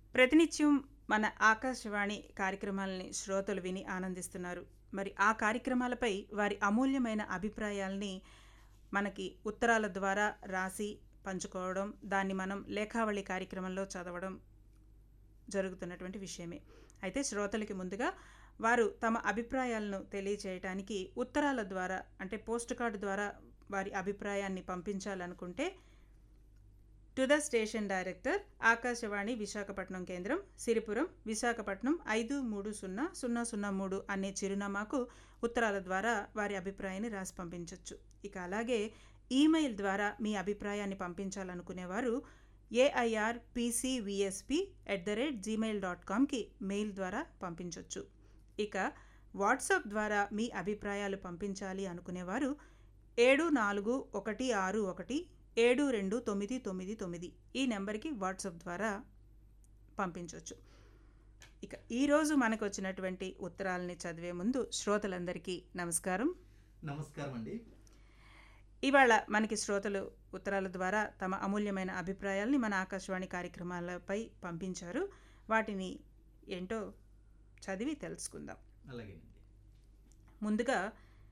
ప్రతినిత్యం మన ఆకాశవాణి కార్యక్రమాలని శ్రోతలు విని ఆనందిస్తున్నారు మరి ఆ కార్యక్రమాలపై వారి అమూల్యమైన అభిప్రాయాల్ని మనకి ఉత్తరాల ద్వారా రాసి పంచుకోవడం దాన్ని మనం లేఖావళి కార్యక్రమంలో చదవడం జరుగుతున్నటువంటి విషయమే అయితే శ్రోతలకి ముందుగా వారు తమ అభిప్రాయాలను తెలియచేయటానికి ఉత్తరాల ద్వారా అంటే పోస్ట్ కార్డు ద్వారా వారి అభిప్రాయాన్ని పంపించాలనుకుంటే to the station director Akashvani Visakhapatnam కేంద్రం సిరిపురం విశాఖపట్నం ఐదు మూడు సున్నా సున్నా సున్నా మూడు అనే చిరునామాకు ఉత్తరాల ద్వారా వారి అభిప్రాయాన్ని రాసి పంపించవచ్చు ఇక అలాగే ఈమెయిల్ ద్వారా మీ అభిప్రాయాన్ని పంపించాలనుకునేవారు AIR PCVSP at the rate Gmail dot కామ్కి మెయిల్ ద్వారా పంపించవచ్చు ఇక వాట్సాప్ ద్వారా మీ అభిప్రాయాలు పంపించాలి అనుకునేవారు ఏడు నాలుగు ఒకటి ఆరు ఒకటి ఏడు రెండు తొమ్మిది తొమ్మిది తొమ్మిది ఈ నెంబర్కి వాట్సాప్ ద్వారా పంపించవచ్చు ఇక ఈరోజు మనకు వచ్చినటువంటి ఉత్తరాలని చదివే ముందు శ్రోతలందరికీ నమస్కారం నమస్కారం అండి ఇవాళ మనకి శ్రోతలు ఉత్తరాల ద్వారా తమ అమూల్యమైన అభిప్రాయాల్ని మన ఆకాశవాణి కార్యక్రమాలపై పంపించారు వాటిని ఏంటో చదివి తెలుసుకుందాం అలాగేనండి ముందుగా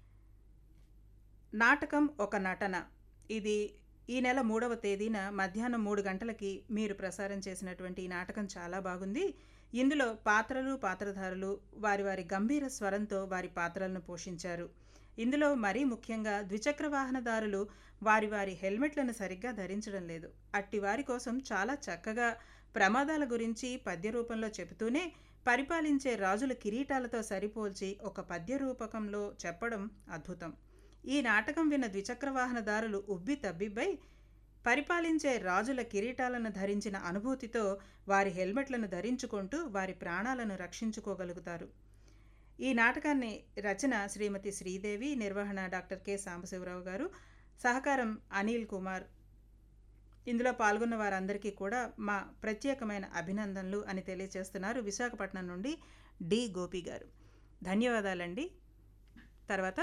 నాటకం ఒక నటన ఇది ఈ నెల మూడవ తేదీన మధ్యాహ్నం మూడు గంటలకి మీరు ప్రసారం చేసినటువంటి ఈ నాటకం చాలా బాగుంది ఇందులో పాత్రలు పాత్రధారులు వారి వారి గంభీర స్వరంతో వారి పాత్రలను పోషించారు ఇందులో మరీ ముఖ్యంగా ద్విచక్ర వాహనదారులు వారి వారి హెల్మెట్లను సరిగ్గా ధరించడం లేదు అట్టి వారి కోసం చాలా చక్కగా ప్రమాదాల గురించి పద్య రూపంలో చెబుతూనే పరిపాలించే రాజుల కిరీటాలతో సరిపోల్చి ఒక పద్య రూపకంలో చెప్పడం అద్భుతం ఈ నాటకం విన్న ద్విచక్ర వాహనదారులు ఉబ్బి తబ్బిబ్బై పరిపాలించే రాజుల కిరీటాలను ధరించిన అనుభూతితో వారి హెల్మెట్లను ధరించుకుంటూ వారి ప్రాణాలను రక్షించుకోగలుగుతారు ఈ నాటకాన్ని రచన శ్రీమతి శ్రీదేవి నిర్వహణ డాక్టర్ కె సాంబశివరావు గారు సహకారం అనిల్ కుమార్ ఇందులో పాల్గొన్న వారందరికీ కూడా మా ప్రత్యేకమైన అభినందనలు అని తెలియజేస్తున్నారు విశాఖపట్నం నుండి డి గోపి గారు ధన్యవాదాలండి తర్వాత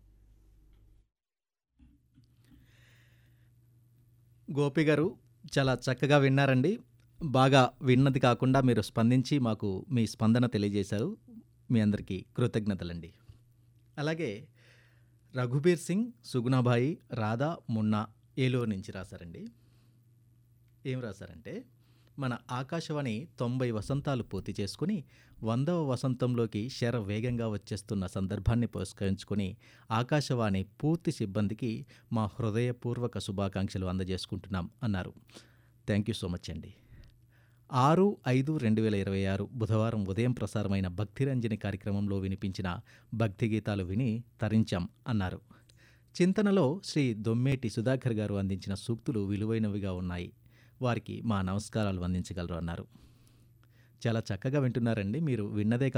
గోపి గారు చాలా చక్కగా విన్నారండి బాగా విన్నది కాకుండా మీరు స్పందించి మాకు మీ స్పందన తెలియజేశారు మీ అందరికీ కృతజ్ఞతలండి అలాగే రఘుబీర్ సింగ్ సుగుణాబాయి రాధా మున్నా ఏలూరు నుంచి రాశారండి ఏం రాశారంటే మన ఆకాశవాణి తొంభై వసంతాలు పూర్తి చేసుకుని వందవ వసంతంలోకి శర వేగంగా వచ్చేస్తున్న సందర్భాన్ని పురస్కరించుకొని ఆకాశవాణి పూర్తి సిబ్బందికి మా హృదయపూర్వక శుభాకాంక్షలు అందజేసుకుంటున్నాం అన్నారు థ్యాంక్ యూ సో మచ్ అండి ఆరు ఐదు రెండు వేల ఇరవై ఆరు బుధవారం ఉదయం ప్రసారమైన భక్తిరంజని కార్యక్రమంలో వినిపించిన భక్తి గీతాలు విని తరించాం అన్నారు చింతనలో శ్రీ దొమ్మేటి సుధాకర్ గారు అందించిన సూక్తులు విలువైనవిగా ఉన్నాయి వారికి మా నమస్కారాలు అందించగలరు అన్నారు చాలా చక్కగా వింటున్నారండి మీరు విన్నదే